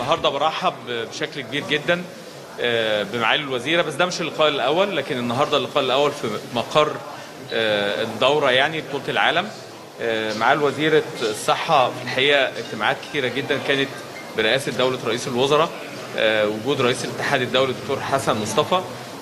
النهارده برحب بشكل كبير جدا آه، بمعالي الوزيره بس ده مش اللقاء الاول لكن النهارده اللقاء الاول في مقر آه، الدوره يعني بطوله العالم آه، معالي وزيره الصحه في الحقيقه اجتماعات كثيره جدا كانت برئاسه دوله رئيس الوزراء آه، وجود رئيس الاتحاد الدولي الدكتور حسن مصطفى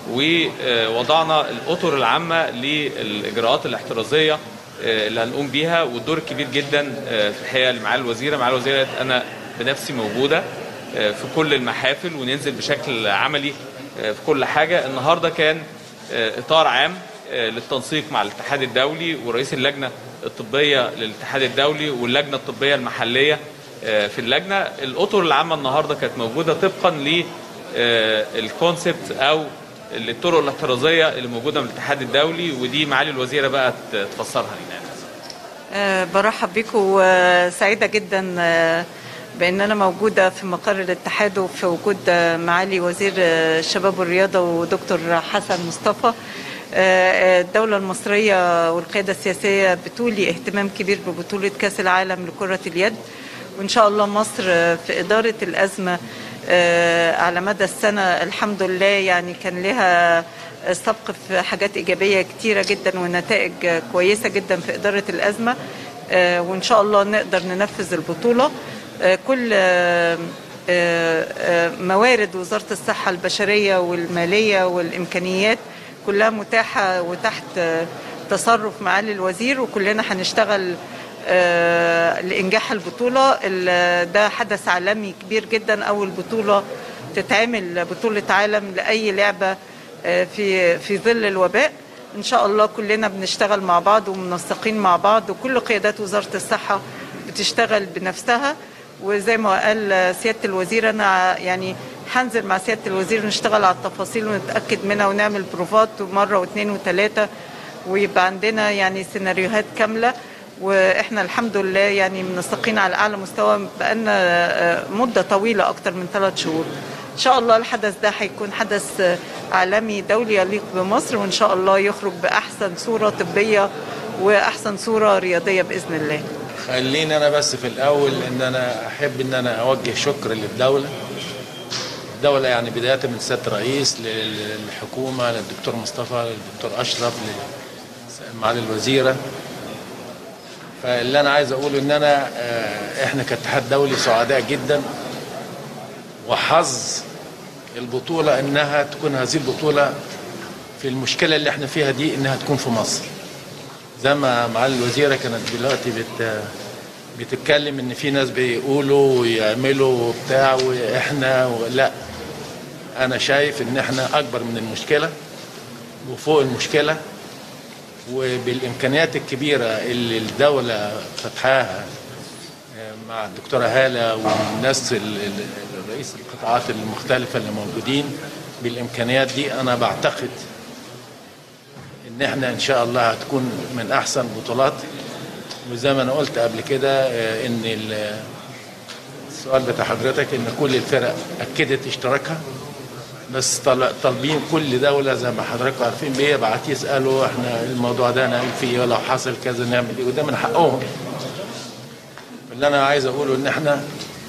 ووضعنا الاطر العامه للاجراءات الاحترازيه آه، اللي هنقوم بيها والدور الكبير جدا آه، في الحقيقه لمعالي الوزيره معالي الوزيره قالت انا بنفسي موجوده آه، في كل المحافل وننزل بشكل عملي آه، في كل حاجه النهارده كان آه، اطار عام آه، للتنسيق مع الاتحاد الدولي ورئيس اللجنه الطبيه للاتحاد الدولي واللجنه الطبيه المحليه آه، في اللجنه الاطر العامه النهارده كانت موجوده طبقا للكونسبت او الطرق الاحترازيه اللي موجوده من الاتحاد الدولي ودي معالي الوزيره بقى تفسرها لنا آه، برحب بكم وسعيدة جدا آه، بأن أنا موجودة في مقر الاتحاد وفي وجود آه، معالي وزير آه، الشباب والرياضة ودكتور حسن مصطفى آه، آه، الدولة المصرية والقيادة السياسية بتولي اهتمام كبير ببطولة كأس العالم لكرة اليد وإن شاء الله مصر آه، في إدارة الأزمة آه، على مدى السنة الحمد لله يعني كان لها سبق في حاجات إيجابية كتيرة جدا ونتائج كويسة جدا في إدارة الأزمة آه، وإن شاء الله نقدر ننفذ البطولة آه، كل آه، آه، آه، موارد وزارة الصحة البشرية والمالية والإمكانيات كلها متاحة وتحت آه، تصرف معالي الوزير وكلنا هنشتغل آه، لإنجاح البطولة ال- ده حدث عالمي كبير جدا أول بطولة تتعمل بطولة عالم لأي لعبة آه، في في ظل الوباء إن شاء الله كلنا بنشتغل مع بعض ومنسقين مع بعض وكل قيادات وزارة الصحة بتشتغل بنفسها وزي ما قال سيادة الوزير أنا يعني هنزل مع سيادة الوزير نشتغل على التفاصيل ونتأكد منها ونعمل بروفات مرة واثنين وثلاثة ويبقى عندنا يعني سيناريوهات كاملة واحنا الحمد لله يعني منسقين على اعلى مستوى بقالنا آه، مده طويله اكتر من ثلاث شهور ان شاء الله الحدث ده هيكون حدث آه، عالمي دولي يليق بمصر وان شاء الله يخرج باحسن صوره طبيه واحسن صوره رياضيه باذن الله خليني انا بس في الاول ان انا احب ان انا اوجه شكر للدوله الدوله يعني بدايه من سياده الرئيس لل- للحكومه للدكتور مصطفى للدكتور اشرف لمعالي الوزيره فاللي انا عايز اقوله ان انا آه، احنا كاتحاد دولي سعداء جدا وحظ البطوله انها تكون هذه البطوله في المشكله اللي احنا فيها دي انها تكون في مصر زي ما معالي الوزيرة كانت دلوقتي بت بتتكلم ان في ناس بيقولوا ويعملوا وبتاع واحنا و... لا انا شايف ان احنا اكبر من المشكلة وفوق المشكلة وبالامكانيات الكبيرة اللي الدولة فتحاها مع الدكتورة هالة والناس ال- ال- الرئيس القطاعات المختلفة اللي موجودين بالامكانيات دي انا بعتقد ان احنا ان شاء الله هتكون من احسن بطولات وزي ما انا قلت قبل كده آه، ان ال- السؤال بتاع حضرتك ان كل الفرق اكدت اشتراكها بس طل- طالبين كل دوله زي ما حضراتكم عارفين بيبعت يسالوا احنا الموضوع ده نعمل فيه ولو حصل كذا نعمل ايه وده من حقهم اللي انا عايز اقوله ان احنا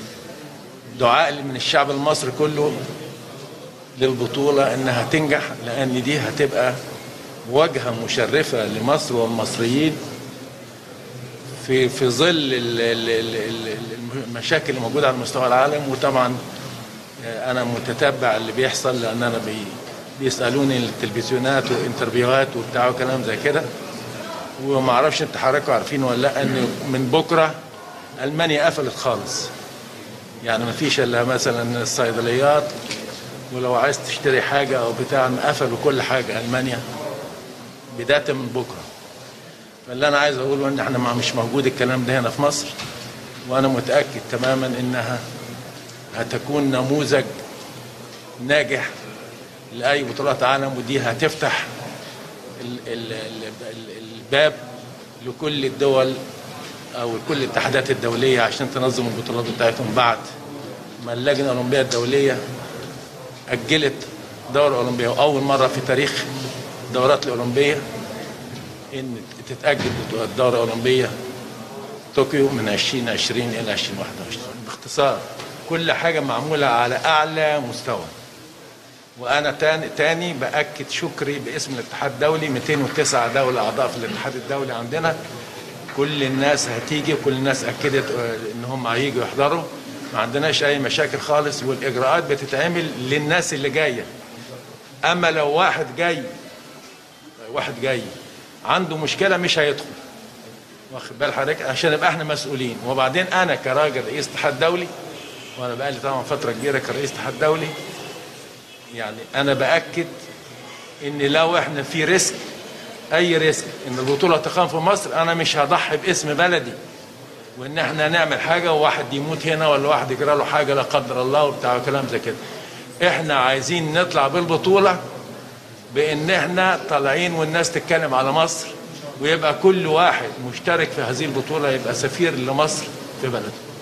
دعاء من الشعب المصري كله للبطوله انها تنجح لان دي هتبقى واجهه مشرفه لمصر والمصريين في في ظل ال- ال- ال- ال- المشاكل اللي موجوده على مستوى العالم وطبعا آه، انا متتبع اللي بيحصل لان انا بي بيسالوني التلفزيونات وانترفيوهات وبتاع وكلام زي كده وما اعرفش انت حضراتكم عارفين ولا لا ان من بكره المانيا قفلت خالص يعني ما فيش الا مثلا الصيدليات ولو عايز تشتري حاجه او بتاع قفلوا كل حاجه المانيا بدايه من بكره فاللي انا عايز اقوله ان احنا ما مش موجود الكلام ده هنا في مصر وانا متاكد تماما انها هتكون نموذج ناجح لاي بطولات عالم ودي هتفتح ال- ال- ال- ال- الباب لكل الدول او كل الاتحادات الدوليه عشان تنظم البطولات بتاعتهم بعد ما اللجنه الاولمبيه الدوليه اجلت دوره اولمبيه واول مره في تاريخ الدورات الاولمبيه ان تتاجل الدوره الاولمبيه طوكيو من 2020 الى 2021 باختصار كل حاجه معموله على اعلى مستوى وانا تاني تاني باكد شكري باسم الاتحاد الدولي 209 دوله اعضاء في الاتحاد الدولي عندنا كل الناس هتيجي كل الناس اكدت آه، ان هم هيجوا يحضروا ما عندناش اي مشاكل خالص والاجراءات بتتعمل للناس اللي جايه اما لو واحد جاي واحد جاي عنده مشكله مش هيدخل واخد بال حضرتك عشان نبقى احنا مسؤولين وبعدين انا كراجل رئيس اتحاد دولي وانا بقالي طبعا فتره كبيره كرئيس اتحاد دولي يعني انا باكد ان لو احنا في ريسك اي ريسك ان البطوله تقام في مصر انا مش هضحي باسم بلدي وان احنا نعمل حاجه وواحد يموت هنا ولا واحد يجرى له حاجه لا قدر الله وبتاع كلام زي كده احنا عايزين نطلع بالبطوله بان احنا طالعين والناس تتكلم على مصر ويبقى كل واحد مشترك في هذه البطوله يبقى سفير لمصر في بلده